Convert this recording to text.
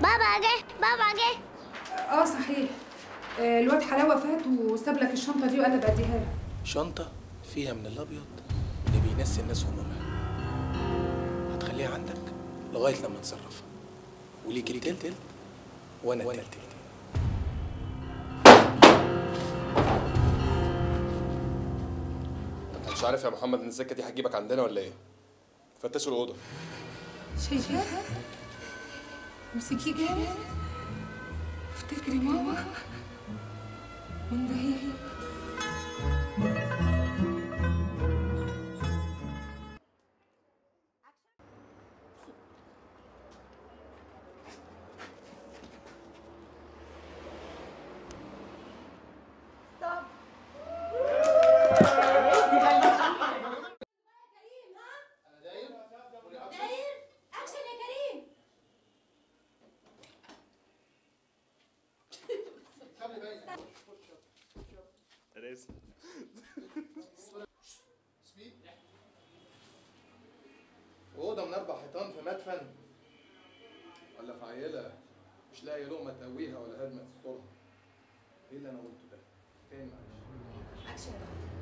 بابا جه بابا جه اه صحيح آه، الواد حلاوه فات وساب لك الشنطه دي وقال لي بديها لك شنطة فيها من الأبيض اللي بينسي الناس همومها هتخليها عندك لغاية لما تصرفها وليك التلت وأنا التلت انت مش عارف يا محمد ان السكه دي هتجيبك عندنا ولا ايه؟ فتشوا الاوضه شايفاها امسكي جامد افتكري ماما وندهي داير اكشن يا كريم أوضة من أربع حيطان في مدفن ولا في عيلة مش لاقي لقمة تقويها ولا هدمة تسترها إيه اللي أنا قلته ده؟ تاني معلش اكشن يا دكتور